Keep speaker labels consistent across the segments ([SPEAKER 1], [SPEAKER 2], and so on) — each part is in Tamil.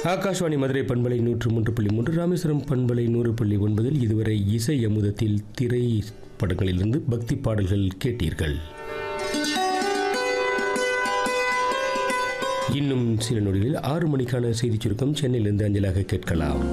[SPEAKER 1] ஆகாஷ்வாணி மதுரை பண்பலை நூற்று மூன்று புள்ளி மூன்று ராமேஸ்வரம் பண்பலை நூறு புள்ளி ஒன்பதில் இதுவரை இசை அமுதத்தில் திரை படங்களிலிருந்து பக்தி பாடல்கள் கேட்டீர்கள் இன்னும் சில நொடிகளில் ஆறு மணிக்கான செய்திச் சுருக்கம் சென்னையிலிருந்து அஞ்சலாக கேட்கலாம்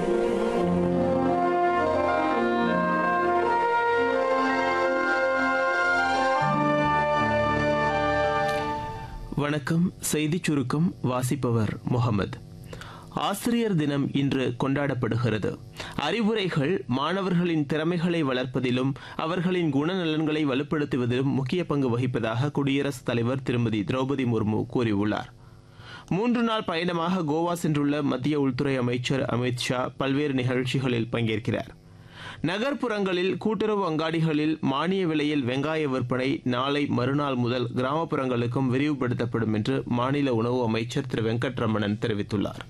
[SPEAKER 2] வணக்கம் செய்திச் சுருக்கம் வாசிப்பவர் முகமது ஆசிரியர் தினம் இன்று கொண்டாடப்படுகிறது அறிவுரைகள் மாணவர்களின் திறமைகளை வளர்ப்பதிலும் அவர்களின் குணநலன்களை வலுப்படுத்துவதிலும் முக்கிய பங்கு வகிப்பதாக குடியரசுத் தலைவர் திருமதி திரௌபதி முர்மு கூறியுள்ளார் மூன்று நாள் பயணமாக கோவா சென்றுள்ள மத்திய உள்துறை அமைச்சர் அமித் ஷா பல்வேறு நிகழ்ச்சிகளில் பங்கேற்கிறார் நகர்ப்புறங்களில் கூட்டுறவு அங்காடிகளில் மானிய விலையில் வெங்காய விற்பனை நாளை மறுநாள் முதல் கிராமப்புறங்களுக்கும் விரிவுபடுத்தப்படும் என்று மாநில உணவு அமைச்சர் திரு வெங்கட்ரமணன் தெரிவித்துள்ளார்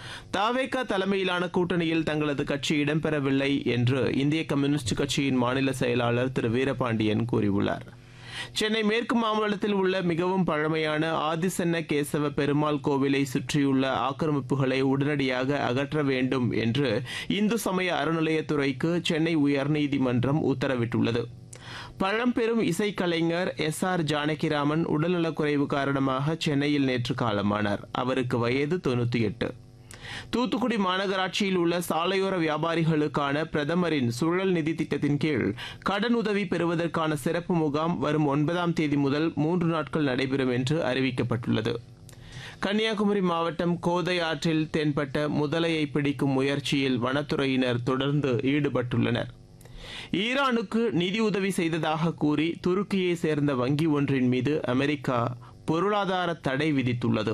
[SPEAKER 2] தாவேகா தலைமையிலான கூட்டணியில் தங்களது கட்சி இடம்பெறவில்லை என்று இந்திய கம்யூனிஸ்ட் கட்சியின் மாநில செயலாளர் திரு வீரபாண்டியன் கூறியுள்ளார் சென்னை மேற்கு மாம்பலத்தில் உள்ள மிகவும் பழமையான ஆதிசன்ன கேசவ பெருமாள் கோவிலை சுற்றியுள்ள ஆக்கிரமிப்புகளை உடனடியாக அகற்ற வேண்டும் என்று இந்து சமய அறநிலையத்துறைக்கு சென்னை உயர்நீதிமன்றம் உத்தரவிட்டுள்ளது பழம்பெரும் இசைக்கலைஞர் எஸ் ஆர் ஜானகிராமன் உடல்நலக்குறைவு காரணமாக சென்னையில் நேற்று காலமானார் அவருக்கு வயது தொண்ணூற்றி எட்டு தூத்துக்குடி மாநகராட்சியில் உள்ள சாலையோர வியாபாரிகளுக்கான பிரதமரின் சுழல் நிதி திட்டத்தின் கீழ் கடன் உதவி பெறுவதற்கான சிறப்பு முகாம் வரும் ஒன்பதாம் தேதி முதல் மூன்று நாட்கள் நடைபெறும் என்று அறிவிக்கப்பட்டுள்ளது கன்னியாகுமரி மாவட்டம் கோதை ஆற்றில் தென்பட்ட முதலையை பிடிக்கும் முயற்சியில் வனத்துறையினர் தொடர்ந்து ஈடுபட்டுள்ளனர் ஈரானுக்கு நிதியுதவி செய்ததாக கூறி துருக்கியை சேர்ந்த வங்கி ஒன்றின் மீது அமெரிக்கா பொருளாதார தடை விதித்துள்ளது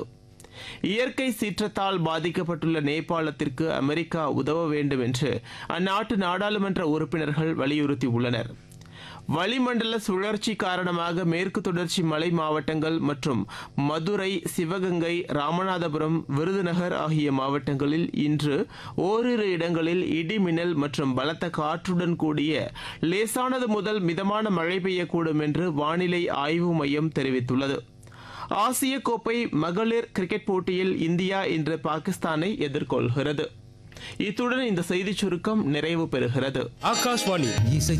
[SPEAKER 2] இயற்கை சீற்றத்தால் பாதிக்கப்பட்டுள்ள நேபாளத்திற்கு அமெரிக்கா உதவ வேண்டும் என்று அந்நாட்டு நாடாளுமன்ற உறுப்பினர்கள் வலியுறுத்தியுள்ளனர் வளிமண்டல சுழற்சி காரணமாக மேற்கு தொடர்ச்சி மலை மாவட்டங்கள் மற்றும் மதுரை சிவகங்கை ராமநாதபுரம் விருதுநகர் ஆகிய மாவட்டங்களில் இன்று ஓரிரு இடங்களில் இடி மின்னல் மற்றும் பலத்த காற்றுடன் கூடிய லேசானது முதல் மிதமான மழை பெய்யக்கூடும் என்று வானிலை ஆய்வு மையம் தெரிவித்துள்ளது ஆசிய கோப்பை மகளிர் கிரிக்கெட் போட்டியில் இந்தியா இன்று பாகிஸ்தானை எதிர்கொள்கிறது இத்துடன் இந்த செய்திச் சுருக்கம் நிறைவு பெறுகிறது
[SPEAKER 1] ஆகாஷ்வாணி
[SPEAKER 3] இசை